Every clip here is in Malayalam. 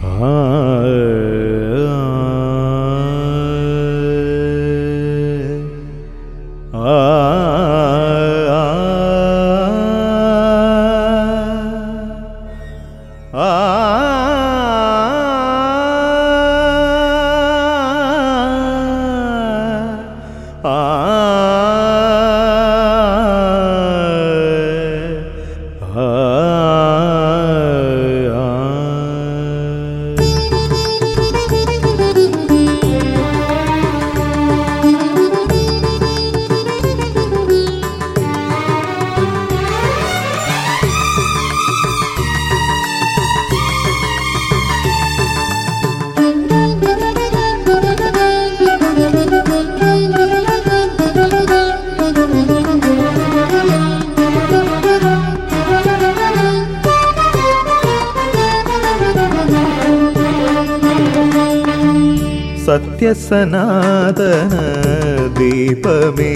സത്യസനാതന ദീപമേ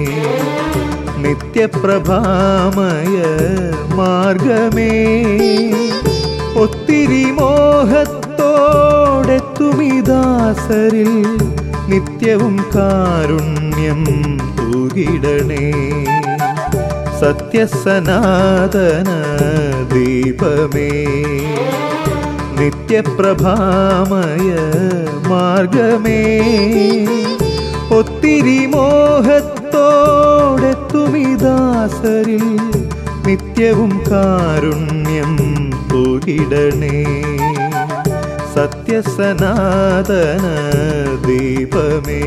നിത്യപ്രഭാമയ മാർഗമേ ഒത്തിരി മോഹത്തോടെത്തുമിദാസരിൽ നിത്യവും കാരുണ്യം തൂകിടണേ സത്യസനാതന ദീപമേ നിത്യപ്രഭാമയ മാർഗമേ ഒത്തിരി മോഹത്തോടെത്തുമിദാസരിൽ നിത്യവും കാരുണ്യം തൂകിടണേ സത്യസനാതന ദീപമേ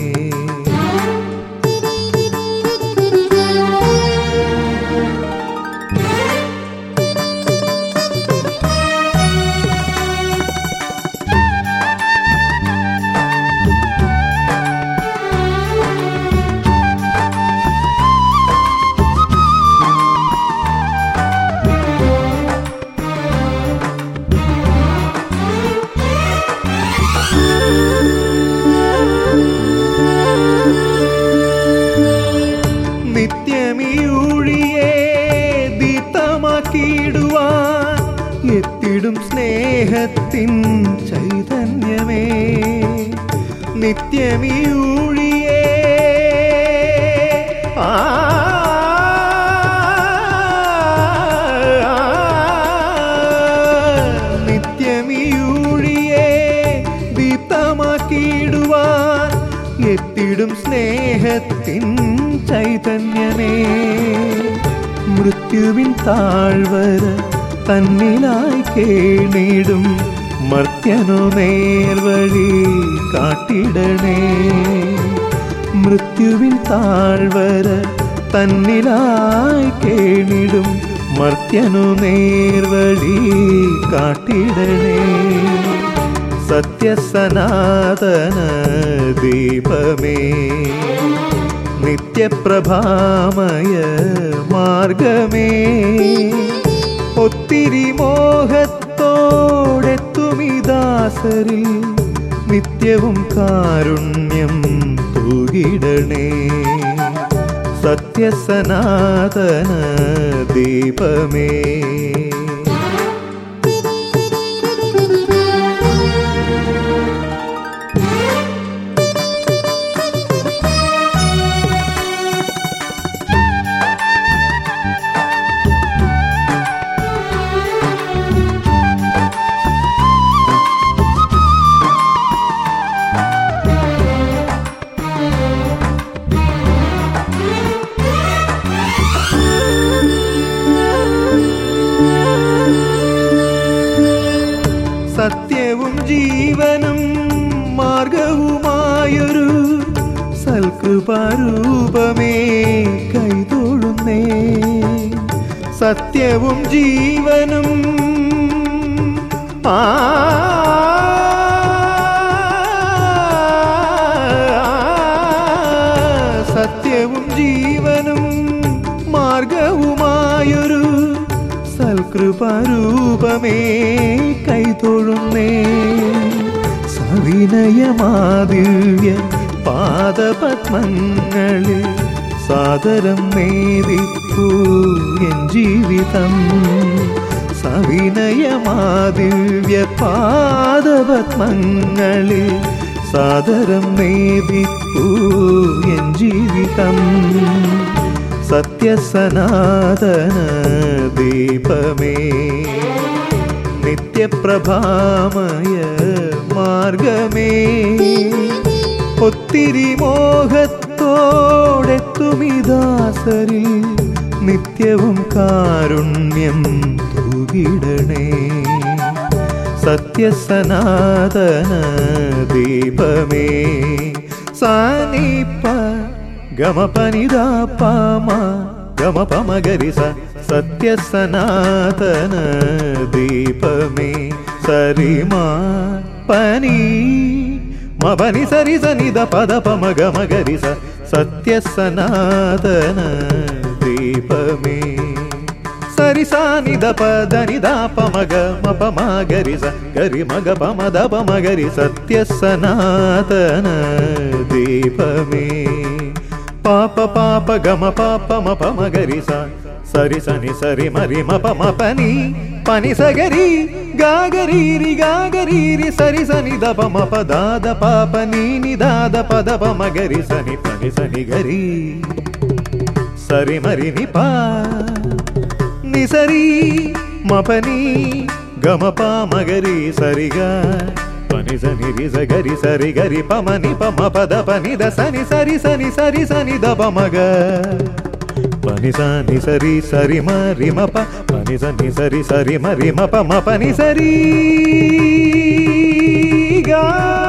നിത്യമീഴിയെ ദീപ്തമാക്കിയിടുവാൻ എത്തിടും സ്നേഹത്തിൻ ചൈതന്യമേ നിത്യമീഴിയെ ആ നിത്യമീഴിയെ ദീപ്തമാക്കിയിടുവാൻ എത്തിടും സ്നേഹത്തിൻ ചൈതന്യമേ മൃത്യുവിൻ താഴ്വര തന്നിലായി കേണിടും മർത്യനു നേർവഴി കാട്ടിടണേ മൃത്യുവിൻ താഴ്വര തന്നിലായി കേണിടും മർത്യനു നേർവഴി കാട്ടിടണേ സത്യസനാതന ദീപമേ നിത്യപ്രഭാമയ മാർഗമേ ഒത്തിരി മോഹത്തോടെത്തുമിദാസരിൽ നിത്യവും കാരുണ്യം തൂകിടണേ സത്യസനാതന ദീപമേ സത്യവും ജീവനും മാർഗവുമായൊരു സൽകൃപാരൂപമേ കൈതൊഴുന്നേ സത്യവും ജീവനും ആ സത്യവും ജീവനും മാർഗവുമായൊരു സൽകൃപാരൂപമേ കൈതൊഴുന്നേ സവിനയമാദിവ്യ പാദപത്മങ്ങളിൽ സാദരം നേദിപ്പൂ എൻ ജീവിതം സവിനയമാദിവ്യ പാദപത്മങ്ങളിൽ സാദരം നേദിപ്പൂ എൻ ജീവിതം സത്യസനാതന ദീപമേ നിത്യപ്രഭാമയ മാർഗമേ ഒത്തിരി മോഹത്തോടെത്തുമിദാസരിൽ നിത്യവും കാരുണ്യം തൂകിടണേ സത്യസനാതന ദീപമേ സാനിപ്പ ഗമപനിതാ പാമ ഗമപമഗരിസ സത്യസനാതന ദീപമേ സരിമാ പനി മപനി സരി സനിത പദ പമ ഗമ ഗരിസ സത്യസനാതന ദീപമേ సరి సాని దప దని దాప మగ మప గరి స గరి మగ పమ దప మగరి సత్య సనాతన దీపమే పాప పాప గమ పాప మప మగరి స సరి సని సరి మరి మప మపని పని సగరి గాగరీరి గాగరీరి సరి సని దప మప దాద పాప నీని దాద పద మగరి సని పని సని గరి సరి మరి ని పా నిసరి మపని గమప మగరి సరిగా పని సని రి సగరి సరి గరి పమని పమ పద పని ద సని సరి సని సరి సని ద పమగ పని సని సరి సరి మరి మప పని సని సరి సరి మరి మప మపని సరి గా